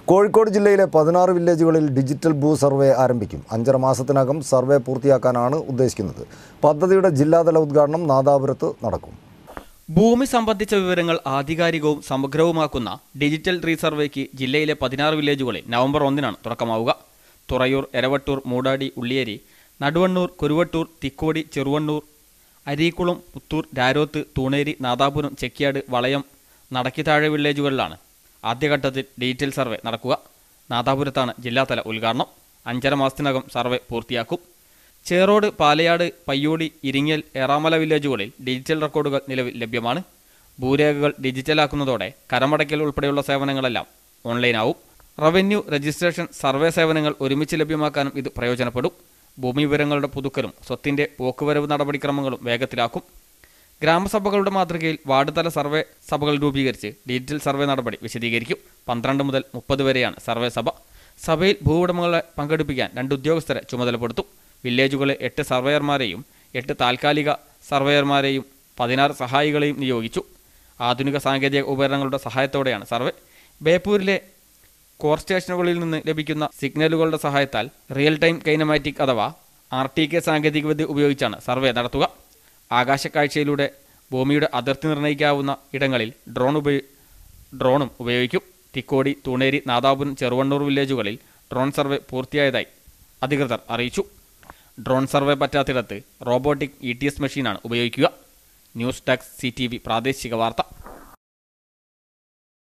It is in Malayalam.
കോഴിക്കോട് ജില്ലയിലെ പതിനാറ് വില്ലേജുകളിൽ ഡിജിറ്റൽ ഭൂ സർവേ ആരംഭിക്കും അഞ്ചര മാസത്തിനകം സർവേ പൂർത്തിയാക്കാനാണ് ഉദ്ദേശിക്കുന്നത് പദ്ധതിയുടെ ജില്ലാതല ഉദ്ഘാടനം നാദാപുരത്ത് നടക്കും ഭൂമി സംബന്ധിച്ച വിവരങ്ങൾ ആധികാരികവും സമഗ്രവുമാക്കുന്ന ഡിജിറ്റൽ റീസർവേക്ക് ജില്ലയിലെ പതിനാറ് വില്ലേജുകളിൽ നവംബർ ഒന്നിനാണ് തുടക്കമാവുക തുറയൂർ എരവട്ടൂർ മൂടാടി ഉള്ളിയേരി നടുവണ്ണൂർ കുരുവട്ടൂർ തിക്കോടി ചെറുവണ്ണൂർ അരീക്കുളം പുത്തൂർ രാരോത്ത് തൂണേരി നാദാപുരം ചെക്കിയാട് വളയം നടക്കിത്താഴെ വില്ലേജുകളിലാണ് ആദ്യഘട്ടത്തിൽ ഡിജിറ്റൽ സർവേ നടക്കുക നാദാപുരത്താണ് ജില്ലാതല ഉദ്ഘാടനം അഞ്ചര മാസത്തിനകം സർവേ പൂർത്തിയാക്കും ചേറോട് പാലയാട് പയ്യോടി ഇരിങ്ങൽ ഏറാമല വില്ലേജുകളിൽ ഡിജിറ്റൽ റെക്കോർഡുകൾ നിലവിൽ ലഭ്യമാണ് ഭൂരേഖകൾ ഡിജിറ്റലാക്കുന്നതോടെ കരമടയ്ക്കൽ ഉൾപ്പെടെയുള്ള സേവനങ്ങളെല്ലാം ഓൺലൈനാവും റവന്യൂ രജിസ്ട്രേഷൻ സർവേ സേവനങ്ങൾ ഒരുമിച്ച് ലഭ്യമാക്കാനും ഇത് പ്രയോജനപ്പെടും ഭൂമി വിവരങ്ങളുടെ പുതുക്കലും സ്വത്തിന്റെ പോക്കുവരവ് നടപടിക്രമങ്ങളും വേഗത്തിലാക്കും ഗ്രാമസഭകളുടെ മാതൃകയിൽ വാർഡ് തല സർവേ സഭകൾ രൂപീകരിച്ച് ഡിജിറ്റൽ സർവേ നടപടി വിശദീകരിക്കും പന്ത്രണ്ട് മുതൽ മുപ്പത് വരെയാണ് സർവേ സഭ സഭയിൽ ഭൂവുടമകളെ പങ്കെടുപ്പിക്കാൻ രണ്ട് ഉദ്യോഗസ്ഥരെ ചുമതലപ്പെടുത്തും വില്ലേജുകളിൽ എട്ട് സർവേയർമാരെയും എട്ട് താൽക്കാലിക സർവേയർമാരെയും പതിനാറ് സഹായികളെയും നിയോഗിച്ചു ആധുനിക സാങ്കേതിക ഉപകരണങ്ങളുടെ സഹായത്തോടെയാണ് സർവേ ബേപ്പൂരിലെ കോർ സ്റ്റേഷനുകളിൽ നിന്ന് ലഭിക്കുന്ന സിഗ്നലുകളുടെ സഹായത്താൽ റിയൽ ടൈം കൈനമാറ്റിക് അഥവാ ആർ ടി കെ സാങ്കേതികവിദ്യ ഉപയോഗിച്ചാണ് സർവേ നടത്തുക ആകാശക്കാഴ്ചയിലൂടെ ഭൂമിയുടെ അതിർത്തി നിർണ്ണയിക്കാവുന്ന ഇടങ്ങളിൽ ഡ്രോൺ ഉപയോ ഡ്രോണും ഉപയോഗിക്കും തിക്കോടി തൂണേരി നാദാപുരം ചെറുവണ്ണൂർ വില്ലേജുകളിൽ ഡ്രോൺ സർവേ പൂർത്തിയായതായി അധികൃതർ അറിയിച്ചു ഡ്രോൺ സർവേ പറ്റാത്തിടത്ത് റോബോട്ടിക് ഇ ടി എസ് മെഷീനാണ് ഉപയോഗിക്കുക news desk C T V പ്രാദേശിക വാർത്ത